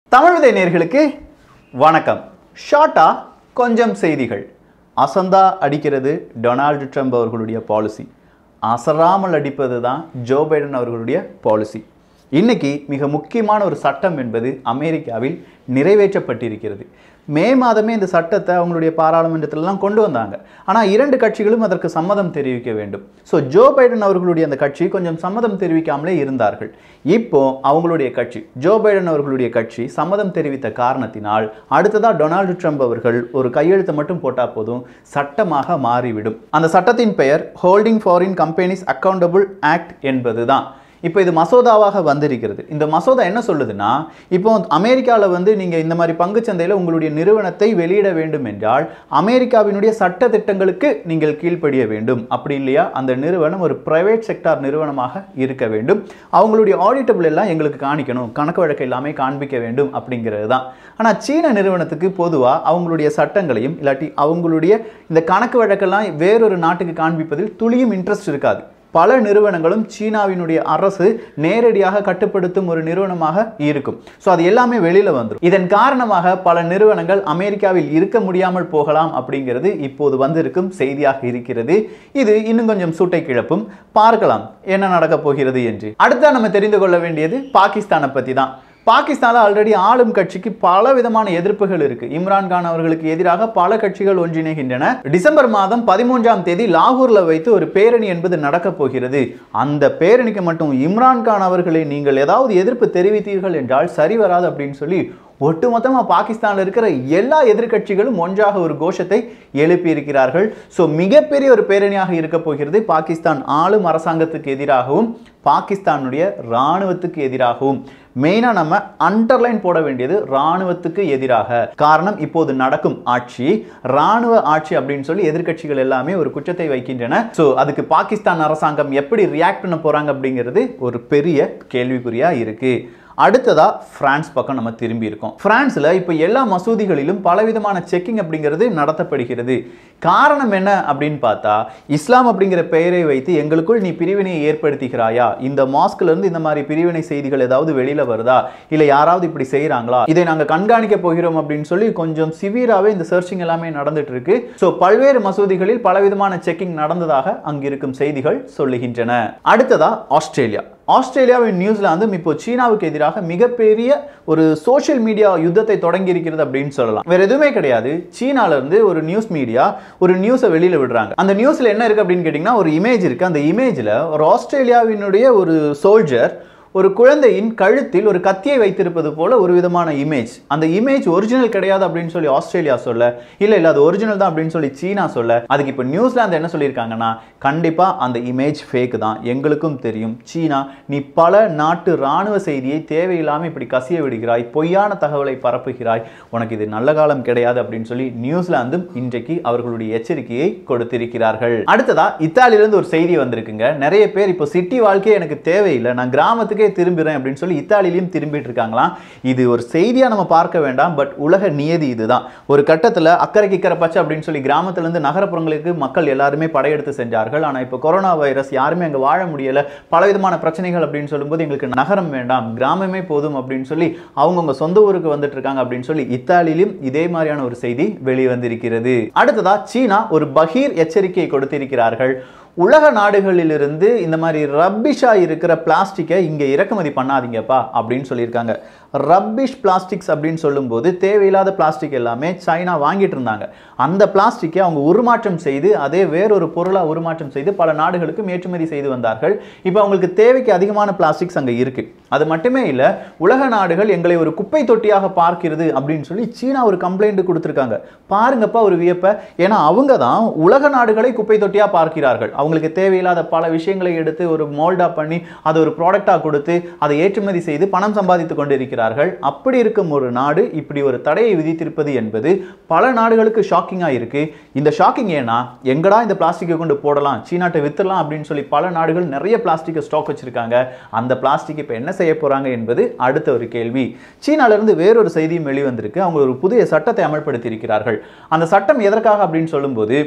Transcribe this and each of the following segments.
தமிழ்விதை நேர்களுக்கு வணக்கம் ஷார்ட்டா கொஞ்சம் செய்திகள் அசந்தா அடிக்கிறது டொனால்டு ட்ரம்ப் அவர்களுடைய பாலிசி அசராமல் அடிப்பது தான் ஜோ பைடன் அவர்களுடைய பாலிசி இன்னைக்கு மிக முக்கியமான ஒரு சட்டம் என்பது அமெரிக்காவில் நிறைவேற்றப்பட்டிருக்கிறது மே மாதமே இந்த சட்டத்தை அவங்களுடைய பாராளுமன்றத்திலலாம் கொண்டு வந்தாங்க ஆனால் இரண்டு கட்சிகளும் அதற்கு சம்மதம் தெரிவிக்க வேண்டும் ஸோ ஜோ பைடன் அவர்களுடைய அந்த கட்சி கொஞ்சம் சம்மதம் தெரிவிக்காமலே இருந்தார்கள் இப்போ அவங்களுடைய கட்சி ஜோ பைடன் அவர்களுடைய கட்சி சம்மதம் தெரிவித்த காரணத்தினால் அடுத்ததா டொனால்டு ட்ரம்ப் அவர்கள் ஒரு கையெழுத்தை மட்டும் போட்டால் போதும் சட்டமாக மாறிவிடும் அந்த சட்டத்தின் பெயர் holding foreign companies accountable act என்பதுதான் இப்போ இது மசோதாவாக வந்திருக்கிறது இந்த மசோதா என்ன சொல்லுதுன்னா இப்போ அமெரிக்காவில் வந்து நீங்கள் இந்த மாதிரி பங்குச்சந்தையில் உங்களுடைய நிறுவனத்தை வெளியிட வேண்டும் என்றால் அமெரிக்காவினுடைய சட்ட திட்டங்களுக்கு நீங்கள் கீழ்ப்படிய வேண்டும் அப்படி இல்லையா அந்த நிறுவனம் ஒரு பிரைவேட் செக்டார் நிறுவனமாக இருக்க வேண்டும் அவங்களுடைய ஆடிட்டபிள் எல்லாம் எங்களுக்கு காணிக்கணும் கணக்கு வழக்கு எல்லாமே காண்பிக்க வேண்டும் அப்படிங்கிறது தான் ஆனால் சீன நிறுவனத்துக்கு பொதுவாக அவங்களுடைய சட்டங்களையும் இல்லாட்டி அவங்களுடைய இந்த கணக்கு வழக்கெல்லாம் வேறொரு நாட்டுக்கு காண்பிப்பதில் துளியும் இன்ட்ரெஸ்ட் இருக்காது பல நிறுவனங்களும் சீனாவினுடைய அரசு நேரடியாக கட்டுப்படுத்தும் ஒரு நிறுவனமாக இருக்கும் ஸோ அது எல்லாமே வெளியில வந்துடும் இதன் காரணமாக பல நிறுவனங்கள் அமெரிக்காவில் இருக்க முடியாமல் போகலாம் அப்படிங்கிறது இப்போது வந்திருக்கும் செய்தியாக இருக்கிறது இது இன்னும் கொஞ்சம் சூட்டை கிளப்பும் பார்க்கலாம் என்ன நடக்கப் போகிறது என்று அடுத்தா நம்ம தெரிந்து கொள்ள வேண்டியது பாகிஸ்தானை பத்தி தான் பாகிஸ்தானில் ஆல்ரெடி ஆளும் கட்சிக்கு பல விதமான எதிர்ப்புகள் இருக்கு இம்ரான் கான் அவர்களுக்கு எதிராக பல கட்சிகள் ஒன்றிணைகின்றன டிசம்பர் மாதம் பதிமூன்றாம் தேதி லாகூர்ல வைத்து ஒரு பேரணி என்பது நடக்கப் போகிறது அந்த பேரணிக்கு மட்டும் இம்ரான் கான் அவர்களை நீங்கள் ஏதாவது எதிர்ப்பு தெரிவித்தீர்கள் என்றால் சரி வராது அப்படின்னு சொல்லி ஒட்டுமொத்தமாக பாகிஸ்தானில் இருக்கிற எல்லா எதிர்க்கட்சிகளும் ஒன்றாக ஒரு கோஷத்தை எழுப்பி இருக்கிறார்கள் ஸோ மிகப்பெரிய ஒரு பேரணியாக இருக்க போகிறது பாகிஸ்தான் ஆளும் அரசாங்கத்துக்கு எதிராகவும் பாகிஸ்தானுடைய இராணுவத்துக்கு எதிராகவும் மெயினாக நம்ம அண்டர்லைன் போட வேண்டியது இராணுவத்துக்கு எதிராக காரணம் இப்போது நடக்கும் ஆட்சி இராணுவ ஆட்சி அப்படின்னு சொல்லி எதிர்க்கட்சிகள் எல்லாமே ஒரு குற்றத்தை வைக்கின்றன ஸோ அதுக்கு பாகிஸ்தான் அரசாங்கம் எப்படி ரியாக்ட் பண்ண போறாங்க அப்படிங்கிறது ஒரு பெரிய கேள்விக்குறியா இருக்கு அடுத்ததா பிரான்ஸ் பக்கம் நம்ம திரும்பி இருக்கோம் பிரான்ஸ்ல இப்போ எல்லா மசூதிகளிலும் பலவிதமான செக்கிங் அப்படிங்கிறது நடத்தப்படுகிறது காரணம் என்ன அப்படின்னு பார்த்தா இஸ்லாம் அப்படிங்கிற பெயரை வைத்து எங்களுக்குள் நீ பிரிவினையை ஏற்படுத்துகிறாயா இந்த மாஸ்க்ல இருந்து இந்த மாதிரி பிரிவினை செய்திகள் ஏதாவது வெளியில வருதா இல்ல யாராவது இப்படி செய்யறாங்களா இதை நாங்க கண்காணிக்க போகிறோம் அப்படின்னு சொல்லி கொஞ்சம் சிவியராகவே இந்த சர்ச்சிங் எல்லாமே நடந்துட்டு இருக்கு ஸோ பல்வேறு மசூதிகளில் பலவிதமான செக்கிங் நடந்ததாக அங்கிருக்கும் செய்திகள் சொல்லுகின்றன அடுத்ததா ஆஸ்திரேலியா ஆஸ்திரேலியாவின் நியூசிலாந்தும் இப்போ சீனாவுக்கு எதிராக மிகப்பெரிய ஒரு சோஷியல் மீடியா யுத்தத்தை தொடங்கி இருக்கிறது அப்படின்னு சொல்லலாம் வேற எதுவுமே கிடையாது சீனால இருந்து ஒரு நியூஸ் மீடியா ஒரு நியூஸை வெளியில விடுறாங்க அந்த நியூஸ்ல என்ன இருக்கு அப்படின்னு கேட்டிங்கன்னா ஒரு இமேஜ் இருக்கு அந்த இமேஜ்ல ஒரு ஆஸ்திரேலியாவினுடைய ஒரு சோல்ஜர் ஒரு குழந்தையின் கழுத்தில் ஒரு கத்தியை வைத்திருப்பது போல ஒரு விதமான இமேஜ் அந்த இமேஜ் ஒரிஜினல் கிடையாது அப்படின்னு சொல்லி ஆஸ்திரேலியா சொல்ல இல்ல இல்ல அது ஒரிஜினல் தான் அப்படின்னு சொல்லி சீனா சொல்ல அதுக்கு இப்போ நியூசிலாந்து என்ன சொல்லியிருக்காங்கன்னா கண்டிப்பா அந்த இமேஜ் ஃபேக் தான் எங்களுக்கும் தெரியும் சீனா நீ பல நாட்டு ராணுவ செய்தியை தேவையில்லாம இப்படி கசிய விடுகிறாய் பொய்யான தகவலை பரப்புகிறாய் உனக்கு இது நல்ல காலம் கிடையாது அப்படின்னு சொல்லி நியூசிலாந்தும் இன்றைக்கு அவர்களுடைய எச்சரிக்கையை கொடுத்திருக்கிறார்கள் அடுத்ததா இத்தாலியிலிருந்து ஒரு செய்தி வந்திருக்குங்க நிறைய பேர் இப்போ சிட்டி வாழ்க்கையே எனக்கு தேவையில்லை நான் கிராமத்துக்கு இடத்துக்கே திரும்புகிறேன் அப்படின்னு சொல்லி இத்தாலியிலையும் திரும்பிட்டு இருக்காங்களாம் இது ஒரு செய்தியாக நம்ம பார்க்க வேண்டாம் பட் உலக நியதி இதுதான் ஒரு கட்டத்தில் அக்கறைக்கு இக்கரை பச்சை அப்படின்னு சொல்லி கிராமத்திலேருந்து நகரப்புறங்களுக்கு மக்கள் எல்லாருமே படையெடுத்து சென்றார்கள் ஆனால் இப்போ கொரோனா வைரஸ் யாருமே அங்கே வாழ முடியலை பலவிதமான பிரச்சனைகள் அப்படின்னு சொல்லும்போது எங்களுக்கு நகரம் வேண்டாம் கிராமமே போதும் அப்படின்னு சொல்லி அவங்கவுங்க சொந்த ஊருக்கு வந்துட்டு இருக்காங்க அப்படின்னு சொல்லி இத்தாலியிலும் இதே மாதிரியான ஒரு செய்தி வெளிவந்திருக்கிறது அடுத்ததா சீனா ஒரு பகீர் எச்சரிக்கையை கொடுத்திருக்கிறார்கள் உலக நாடுகளிலிருந்து இந்த மாதிரி ரப்பிஷா இருக்கிற பிளாஸ்டிக்கை இங்கே இறக்குமதி பண்ணாதீங்கப்பா அப்படின்னு சொல்லியிருக்காங்க ரப்பிஷ் பிளாஸ்டிக்ஸ் அப்படின்னு சொல்லும்போது தேவையில்லாத பிளாஸ்டிக் எல்லாமே சைனா வாங்கிட்டு இருந்தாங்க அந்த பிளாஸ்டிக்கை அவங்க உருமாற்றம் செய்து அதே வேறொரு பொருளாக உருமாற்றம் செய்து பல நாடுகளுக்கும் ஏற்றுமதி செய்து வந்தார்கள் இப்போ அவங்களுக்கு தேவைக்கு அதிகமான பிளாஸ்டிக்ஸ் அங்கே இருக்கு அது மட்டுமே இல்லை உலக நாடுகள் எங்களை ஒரு குப்பை தொட்டியாக பார்க்கிறது அப்படின்னு சொல்லி சீனா ஒரு கம்ப்ளைண்ட் கொடுத்துருக்காங்க பாருங்கப்பா ஒரு வியப்பை ஏன்னா அவங்க தான் உலக நாடுகளை குப்பை தொட்டியாக பார்க்கிறார்கள் அவங்களுக்கு தேவையில்லாத பல விஷயங்களை எடுத்து ஒரு மோல்டா பண்ணி அதை ஒரு ப்ராடக்டாக கொடுத்து அதை ஏற்றுமதி செய்து பணம் சம்பாதித்து கொண்டிருக்கிறார்கள் அப்படி இருக்கும் ஒரு நாடு இப்படி ஒரு தடையை விதித்திருப்பது என்பது பல நாடுகளுக்கு ஷாக்கிங்காக இருக்கு இந்த ஷாக்கிங் ஏன்னா எங்கடா இந்த பிளாஸ்டிக்கை கொண்டு போடலாம் சீனாட்டை வித்துடலாம் அப்படின்னு சொல்லி பல நாடுகள் நிறைய பிளாஸ்டிக்கை ஸ்டாக் வச்சிருக்காங்க அந்த பிளாஸ்டிக் இப்போ என்ன செய்ய போறாங்க என்பது அடுத்த ஒரு கேள்வி சீனால இருந்து வேறொரு செய்தியும் வெளிவந்திருக்கு அவங்க ஒரு புதிய சட்டத்தை அமல்படுத்தி இருக்கிறார்கள் அந்த சட்டம் எதற்காக அப்படின்னு சொல்லும்போது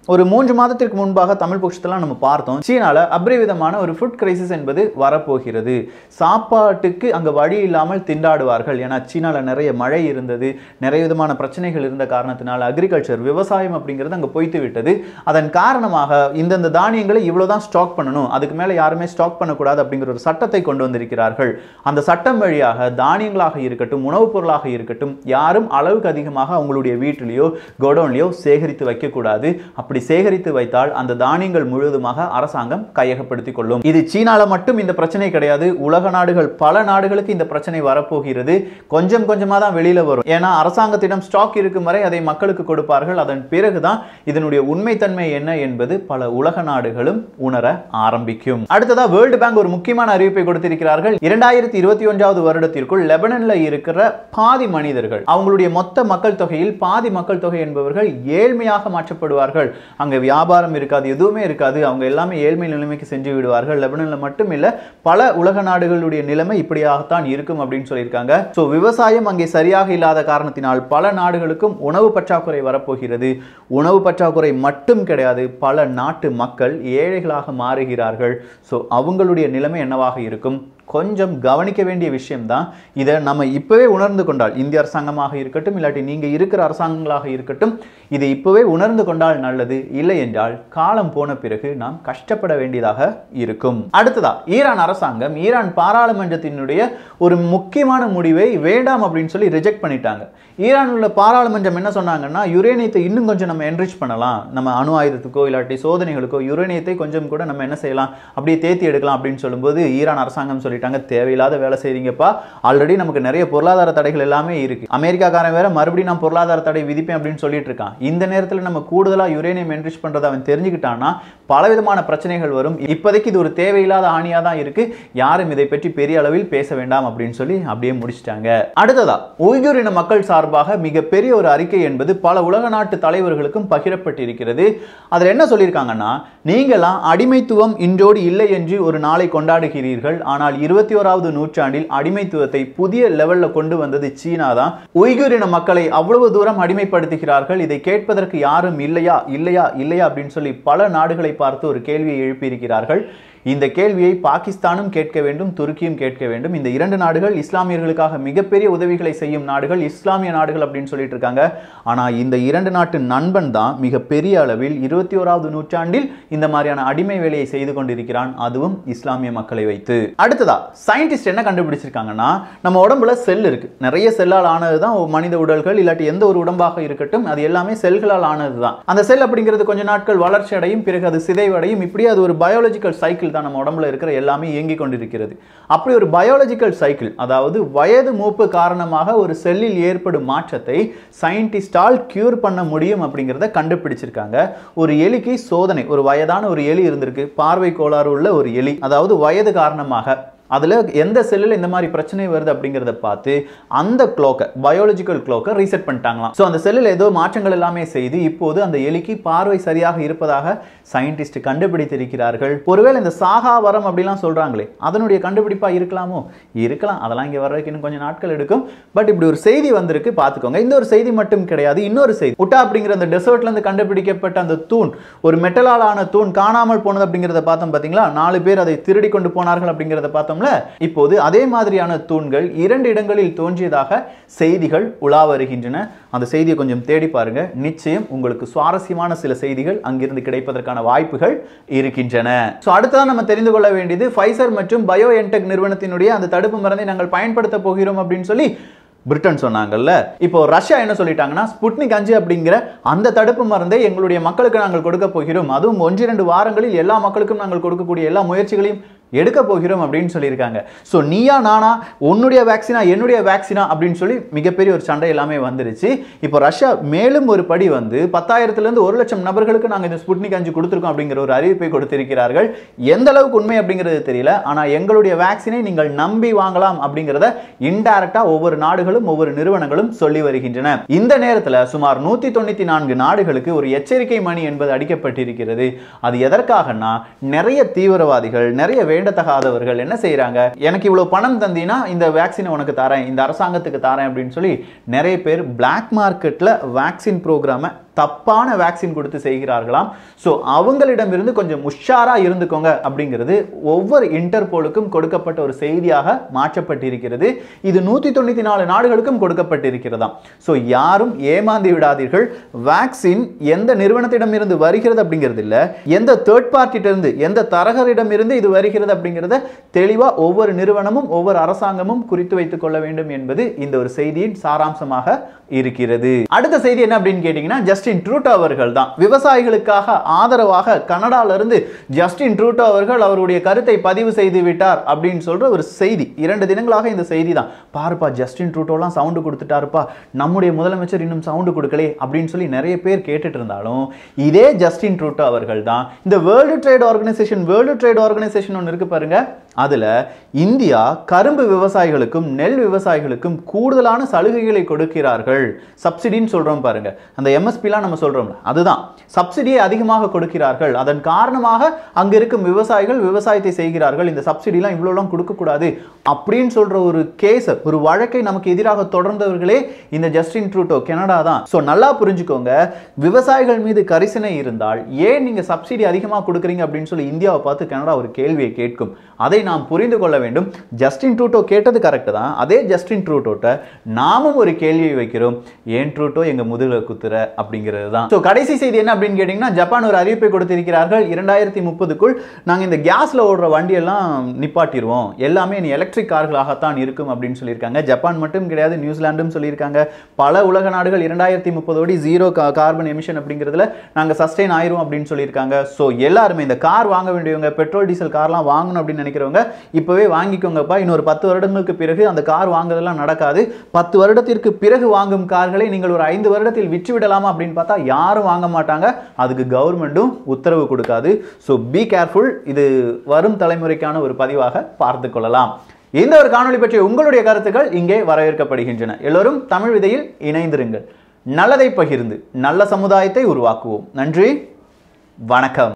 ஒரு மூன்று மாதத்திற்கு முன்பாக தமிழ் பட்சத்தெல்லாம் நம்ம பார்த்தோம் சீனால அபரிவிதமான ஒரு ஃபுட் கிரைசிஸ் என்பது வரப்போகிறது சாப்பாட்டுக்கு அங்க வழி இல்லாமல் திண்டாடுவார்கள் ஏன்னா சீனால நிறைய மழை இருந்தது நிறைய விதமான பிரச்சனைகள் இருந்த காரணத்தினால் அக்ரிகல்ச்சர் விவசாயம் அப்படிங்கிறது அங்க பொய்த்து விட்டது அதன் காரணமாக இந்தந்த தானியங்களை இவ்வளவுதான் ஸ்டாக் பண்ணணும் அதுக்கு மேல யாருமே ஸ்டாக் பண்ணக்கூடாது அப்படிங்கிற ஒரு சட்டத்தை கொண்டு வந்திருக்கிறார்கள் அந்த சட்டம் வழியாக தானியங்களாக இருக்கட்டும் உணவுப் பொருளாக இருக்கட்டும் யாரும் அளவுக்கு அதிகமாக அவங்களுடைய வீட்டிலேயோ கோடவுன்லேயோ சேகரித்து வைக்கக்கூடாது அப்படி சேகரித்து வைத்தால் அந்த தானியங்கள் முழுவதுமாக அரசாங்கம் கையகப்படுத்திக் கொள்ளும் இது சீனால மட்டும் இந்த பிரச்சனை கிடையாது உலக நாடுகள் பல நாடுகளுக்கு இந்த பிரச்சனை வரப்போகிறது கொஞ்சம் கொஞ்சமா தான் வெளியில வரும் ஏன்னா அரசாங்கத்திடம் ஸ்டாக் இருக்கும் வரை அதை மக்களுக்கு கொடுப்பார்கள் அதன் பிறகுதான் இதனுடைய உண்மைத்தன்மை என்ன என்பது பல உலக நாடுகளும் உணர ஆரம்பிக்கும் அடுத்ததா வேர்ல்டு பேங்க் ஒரு முக்கியமான அறிவிப்பை கொடுத்திருக்கிறார்கள் இரண்டாயிரத்தி இருபத்தி ஒன்றாவது வருடத்திற்குள் லெபனன்ல இருக்கிற பாதி மனிதர்கள் அவங்களுடைய மொத்த மக்கள் தொகையில் பாதி மக்கள் தொகை என்பவர்கள் ஏழ்மையாக மாற்றப்படுவார்கள் அங்க வியாபாரம் இருக்காது எதுவுமே இருக்காது அவங்க எல்லாமே ஏழ்மை நிலைமைக்கு சென்று விடுவார்கள் லெபனன்ல மட்டும் இல்ல பல உலக நாடுகளுடைய நிலைமை இப்படியாகத்தான் இருக்கும் அப்படின்னு சொல்லியிருக்காங்க ஸோ விவசாயம் அங்கே சரியாக இல்லாத காரணத்தினால் பல நாடுகளுக்கும் உணவு பற்றாக்குறை வரப்போகிறது உணவு பற்றாக்குறை மட்டும் கிடையாது பல நாட்டு மக்கள் ஏழைகளாக மாறுகிறார்கள் ஸோ அவங்களுடைய நிலைமை என்னவாக இருக்கும் கொஞ்சம் கவனிக்க வேண்டிய விஷயம்தான் இதை நம்ம இப்பவே உணர்ந்து கொண்டால் இந்திய அரசாங்கமாக இருக்கட்டும் இல்லாட்டி நீங்க இருக்கிற அரசாங்கங்களாக இருக்கட்டும் இதை இப்பவே உணர்ந்து கொண்டால் நல்லது இல்லை என்றால் காலம் போன பிறகு நாம் கஷ்டப்பட வேண்டியதாக இருக்கும் அடுத்ததா ஈரான் அரசாங்கம் ஈரான் பாராளுமன்றத்தினுடைய ஒரு முக்கியமான முடிவை வேண்டாம் அப்படின்னு சொல்லி ரிஜெக்ட் பண்ணிட்டாங்க ஈரான் உள்ள பாராளுமன்றம் என்ன சொன்னாங்கன்னா யுரேனியத்தை இன்னும் கொஞ்சம் நம்ம என்ரிச் பண்ணலாம் நம்ம அணு ஆயுதத்துக்கோ இல்லாட்டி சோதனைகளுக்கோ யுரேனியத்தை கொஞ்சம் கூட நம்ம என்ன செய்யலாம் அப்படியே தேத்தி எடுக்கலாம் அப்படின்னு சொல்லும்போது ஈரான் அரசாங்கம் சொல்லிட்டாங்க தேவையில்லாத வேலை செய்றீங்கப்பா ஆல்ரெடி நமக்கு நிறைய பொருளாதார தடைகள் எல்லாமே இருக்கு அமெரிக்காக்காரன் வேற மறுபடியும் நான் பொருளாதார தடை விதிப்பேன் அப்படின்னு சொல்லிட்டு இருக்கான் இந்த நேரத்தில் நம்ம கூடுதலா யுரேனியம் என்ரிச் பண்றதை அவன் தெரிஞ்சுக்கிட்டான்னா பலவிதமான பிரச்சனைகள் வரும் இப்போதைக்கு இது ஒரு தேவையில்லாத ஆணியா தான் இருக்கு யாரும் இதை பற்றி பெரிய அளவில் பேச வேண்டாம் அப்படின்னு சொல்லி அப்படியே முடிச்சிட்டாங்க அடுத்ததா உய்குர் இன மக்கள் சார்பாக மிகப்பெரிய ஒரு அறிக்கை என்பது பல உலக நாட்டு தலைவர்களுக்கும் பகிரப்பட்டிருக்கிறது அதில் என்ன சொல்லியிருக்காங்கன்னா நீங்களாம் அடிமைத்துவம் இன்றோடு இல்லை என்று ஒரு நாளை கொண்டாடுகிறீர்கள் ஆனால் இருபத்தி ஓராவது நூற்றாண்டில் அடிமைத்துவத்தை புதிய லெவல்ல கொண்டு வந்தது சீனா தான் உய்குர் இன மக்களை அவ்வளவு தூரம் அடிமைப்படுத்துகிறார்கள் இதை கேட்பதற்கு யாரும் இல்லையா இல்லையா இல்லையா அப்படின்னு சொல்லி பல நாடுகளை பார்த்து ஒரு கேள்வியை எழுப்பியிருக்கிறார்கள் இந்த கேள்வியை பாகிஸ்தானும் கேட்க வேண்டும் துருக்கியும் கேட்க வேண்டும் இந்த இரண்டு நாடுகள் இஸ்லாமியர்களுக்காக மிகப்பெரிய உதவிகளை செய்யும் நாடுகள் இஸ்லாமிய நாடுகள் அப்படின்னு சொல்லிட்டு இருக்காங்க ஆனா இந்த இரண்டு நாட்டு நண்பன் தான் மிகப்பெரிய அளவில் இருபத்தி ஓராவது நூற்றாண்டில் இந்த மாதிரியான அடிமை வேலையை செய்து கொண்டிருக்கிறான் அதுவும் இஸ்லாமிய மக்களை வைத்து அடுத்ததா சயின்டிஸ்ட் என்ன கண்டுபிடிச்சிருக்காங்கன்னா நம்ம உடம்புல செல் இருக்கு நிறைய செல்லால் ஆனது தான் மனித உடல்கள் இல்லாட்டி எந்த ஒரு உடம்பாக இருக்கட்டும் அது எல்லாமே செல்களால் ஆனது தான் அந்த செல் அப்படிங்கிறது கொஞ்ச நாட்கள் வளர்ச்சி அடையும் பிறகு அது சிதைவடையும் இப்படி அது ஒரு பயாலஜிக்கல் சைக்கிள் தான் நம்ம உடம்புல இருக்கிற எல்லாமே இயங்கிக் கொண்டிருக்கிறது அப்படி ஒரு பயாலஜிக்கல் சைக்கிள் அதாவது வயது மூப்பு காரணமாக ஒரு செல்லில் ஏற்படும் மாற்றத்தை சயின்டிஸ்டால் கியூர் பண்ண முடியும் அப்படிங்கிறத கண்டுபிடிச்சிருக்காங்க ஒரு எலிக்கு சோதனை ஒரு வயதான ஒரு எலி இருந்திருக்கு பார்வை கோளாறு உள்ள ஒரு எலி அதாவது வயது காரணமாக அதில் எந்த செல்லில் இந்த மாதிரி பிரச்சனை வருது அப்படிங்கிறத பார்த்து அந்த க்ளோக்கை பயாலஜிக்கல் க்ளோக்கை ரீசெட் பண்ணிட்டாங்களாம் ஸோ அந்த செல்லில் ஏதோ மாற்றங்கள் எல்லாமே செய்து இப்போது அந்த எலிக்கு பார்வை சரியாக இருப்பதாக சயின்டிஸ்ட் கண்டுபிடித்திருக்கிறார்கள் ஒருவேளை இந்த சாகா வரம் அப்படிலாம் சொல்கிறாங்களே அதனுடைய கண்டுபிடிப்பாக இருக்கலாமோ இருக்கலாம் அதெல்லாம் இங்கே வர்றதுக்கு இன்னும் கொஞ்சம் நாட்கள் எடுக்கும் பட் இப்படி ஒரு செய்தி வந்திருக்கு பார்த்துக்கோங்க இந்த ஒரு செய்தி மட்டும் கிடையாது இன்னொரு செய்தி உட்டா அப்படிங்கிற அந்த டெசர்ட்லேருந்து கண்டுபிடிக்கப்பட்ட அந்த தூண் ஒரு மெட்டலால் ஆன தூண் காணாமல் போனது அப்படிங்கிறத பார்த்தோம் பார்த்தீங்களா நாலு பேர் அதை திருடி கொண்டு போனார்கள் அப்படிங்கிறத பார்த்தோம்ல இப்போது அதே மாதிரியான தூண்கள் இரண்டு இடங்களில் தோன்றியதாக செய்திகள் உலா வருகின்றன அந்த செய்தியை கொஞ்சம் தேடி பாருங்க நிச்சயம் உங்களுக்கு சுவாரஸ்யமான சில செய்திகள் அங்கிருந்து கிடைப்பதற்கான வாய்ப்புகள் இருக்கின்றன ஸோ அடுத்ததான் நம்ம தெரிந்து கொள்ள வேண்டியது ஃபைசர் மற்றும் பயோ என்டெக் நிறுவனத்தினுடைய அந்த தடுப்பு மருந்தை நாங்கள் பயன்படுத்த போகிறோம் அப்படின்னு சொல்லி பிரிட்டன் சொன்னாங்கல்ல இப்போ ரஷ்யா என்ன சொல்லிட்டாங்கன்னா ஸ்புட்னிக் அஞ்சு அப்படிங்கிற அந்த தடுப்பு மருந்தை எங்களுடைய மக்களுக்கு நாங்கள் கொடுக்க போகிறோம் அதுவும் ஒன்றிரண்டு வாரங்களில் எல்லா மக்களுக்கும் நாங்கள் கொடுக்கக்கூடிய எல்லா முயற்சிகளையும் எடுக்க போகிறோம் அப்படின்னு சொல்லியிருக்காங்க ஸோ நீயா நானா உன்னுடைய வேக்சினா என்னுடைய வேக்சினா அப்படின்னு சொல்லி மிகப்பெரிய ஒரு சண்டை எல்லாமே வந்துருச்சு இப்போ ரஷ்யா மேலும் ஒரு படி வந்து பத்தாயிரத்துலேருந்து ஒரு லட்சம் நபர்களுக்கு நாங்கள் இந்த ஸ்புட்னிக் அஞ்சு கொடுத்துருக்கோம் அப்படிங்கிற ஒரு அறிவிப்பை கொடுத்திருக்கிறார்கள் எந்த அளவுக்கு உண்மை அப்படிங்கிறது தெரியல ஆனால் எங்களுடைய வேக்சினை நீங்கள் நம்பி வாங்கலாம் அப்படிங்கிறத இன்டைரக்டா ஒவ்வொரு நாடுகளும் ஒவ்வொரு நிறுவனங்களும் சொல்லி வருகின்றன இந்த நேரத்தில் சுமார் நூற்றி தொண்ணூற்றி நான்கு நாடுகளுக்கு ஒரு எச்சரிக்கை மணி என்பது அடிக்கப்பட்டிருக்கிறது அது எதற்காகனா நிறைய தீவிரவாதிகள் நிறைய வேண்டத்தகாதவர்கள் என்ன செய்றாங்க எனக்கு இவ்வளவு பணம் தந்தீங்கன்னா இந்த வேக்சினை உனக்கு தரேன் இந்த அரசாங்கத்துக்கு தரேன் அப்படின்னு சொல்லி நிறைய பேர் பிளாக் மார்க்கெட்ல வேக்சின் ப்ரோக்ராமை தப்பான வேக்சின் கொடுத்து செய்கிறார்களாம் ஸோ அவங்களிடமிருந்து கொஞ்சம் உஷாரா இருந்துக்கோங்க அப்படிங்கிறது ஒவ்வொரு இன்டர்போலுக்கும் கொடுக்கப்பட்ட ஒரு செய்தியாக மாற்றப்பட்டிருக்கிறது இது நூற்றி தொண்ணூற்றி நாலு நாடுகளுக்கும் கொடுக்கப்பட்டிருக்கிறதாம் ஸோ யாரும் ஏமாந்து விடாதீர்கள் வேக்சின் எந்த நிறுவனத்திடமிருந்து வருகிறது அப்படிங்கிறது இல்லை எந்த தேர்ட் பார்ட்டிட்டிருந்து எந்த தரகரிடமிருந்து இது வருகிறது அப்படிங்கிறத தெளிவாக ஒவ்வொரு நிறுவனமும் ஒவ்வொரு அரசாங்கமும் குறித்து வைத்துக் கொள்ள வேண்டும் என்பது இந்த ஒரு செய்தியின் சாராம்சமாக இருக்கிறது அடுத்த செய்தி என்ன அப்படின்னு கேட்டீங்கன்னா ஜஸ்டின் ட்ரூட்டோ அவர்கள் தான் விவசாயிகளுக்காக ஆதரவாக கனடால இருந்து ஜஸ்டின் ட்ரூட்டோ அவர்கள் அவருடைய கருத்தை பதிவு செய்து விட்டார் அப்படின்னு சொல்ற ஒரு செய்தி இரண்டு தினங்களாக இந்த செய்தி தான் பாருப்பா ஜஸ்டின் ட்ரூட்டோலாம் சவுண்டு கொடுத்துட்டாருப்பா நம்முடைய முதலமைச்சர் இன்னும் சவுண்டு கொடுக்கலே அப்படின்னு சொல்லி நிறைய பேர் கேட்டுட்டு இருந்தாலும் இதே ஜஸ்டின் ட்ரூட்டோ அவர்கள் தான் இந்த world trade organisation world trade organisation ஒன்று இருக்கு பாருங்க அதுல இந்தியா கரும்பு விவசாயிகளுக்கும் நெல் விவசாயிகளுக்கும் கூடுதலான சலுகைகளை கொடுக்கிறார்கள் சப்சிடின்னு சொல்றோம் பாருங்க அந்த எம்எஸ்பிலாம் நம்ம சொல்றோம்ல அதுதான் சப்சிடியை அதிகமாக கொடுக்கிறார்கள் அதன் காரணமாக அங்க இருக்கும் விவசாயிகள் விவசாயத்தை செய்கிறார்கள் இந்த சப்சிடிலாம் இவ்வளோலாம் கொடுக்கக்கூடாது அப்படின்னு சொல்ற ஒரு கேஸ் ஒரு வழக்கை நமக்கு எதிராக தொடர்ந்தவர்களே இந்த ஜஸ்டின் ட்ரூட்டோ கனடா தான் ஸோ நல்லா புரிஞ்சுக்கோங்க விவசாயிகள் மீது கரிசனை இருந்தால் ஏன் நீங்க சப்சிடி அதிகமாக கொடுக்குறீங்க அப்படின்னு சொல்லி இந்தியாவை பார்த்து கனடா ஒரு கேள்வியை கேட்கும் அதை நாம் புரிந்து கொள்ள வேண்டும் ஜஸ்டின் ட்ரூட்டோ கேட்டது கரெக்ட் தான் அதே ஜஸ்டின் ட்ரூட்டோட்ட நாமும் ஒரு கேள்வியை வைக்கிறோம் ஏன் ட்ரூட்டோ எங்க முதுகுல குத்துற அப்படிங்கிறது தான் ஸோ கடைசி செய்தி என்ன அப்படின்னு கேட்டிங்கன்னா ஜப்பான் ஒரு அறிவிப்பை கொடுத்திருக்கிறார்கள் இரண்டாயிரத்தி முப்பதுக்குள் நாங்கள் இந்த கேஸ்ல ஓடுற வண்டியெல்லாம் நிப்பாட்டிடுவோம் எல்லாமே இனி எலக்ட்ரிக் கார்களாகத்தான் இருக்கும் அப்படின்னு சொல்லியிருக்காங்க ஜப்பான் மட்டும் கிடையாது நியூசிலாண்டும் சொல்லியிருக்காங்க பல உலக நாடுகள் இரண்டாயிரத்தி முப்பதோடி ஜீரோ கார்பன் எமிஷன் அப்படிங்கிறதுல நாங்கள் சஸ்டெயின் ஆயிரும் அப்படின்னு சொல்லியிருக்காங்க ஸோ எல்லாருமே இந்த கார் வாங்க வேண்டியவங்க பெட்ரோல் டீசல் கார்லாம் வாங்கணும் அப்படின்னு நினைக்கிறவங்க இப்போவே வாங்கிக்கோங்கப்பா இன்னொரு பத்து வருடங்களுக்கு பிறகு அந்த கார் வாங்குறதெல்லாம் நடக்காது பத்து வருடத்திற்கு பிறகு வாங்கும் கார்களை நீங்கள் ஒரு ஐந்து வருடத்தில் விற்று விடலாமா அப்படின்னு பார்த்தா யாரும் வாங்க மாட்டாங்க அதுக்கு கவர்மெண்ட்டும் உத்தரவு கொடுக்காது ஸோ பி கேர்ஃபுல் இது வரும் தலைமுறைக்கான ஒரு பதிவாக பார்த்து கொள்ளலாம் இந்த ஒரு காணொளி பற்றிய உங்களுடைய கருத்துக்கள் இங்கே வரவேற்கப்படுகின்றன எல்லோரும் தமிழ் விதையில் இணைந்திருங்கள் நல்லதை பகிர்ந்து நல்ல சமுதாயத்தை உருவாக்குவோம் நன்றி வணக்கம்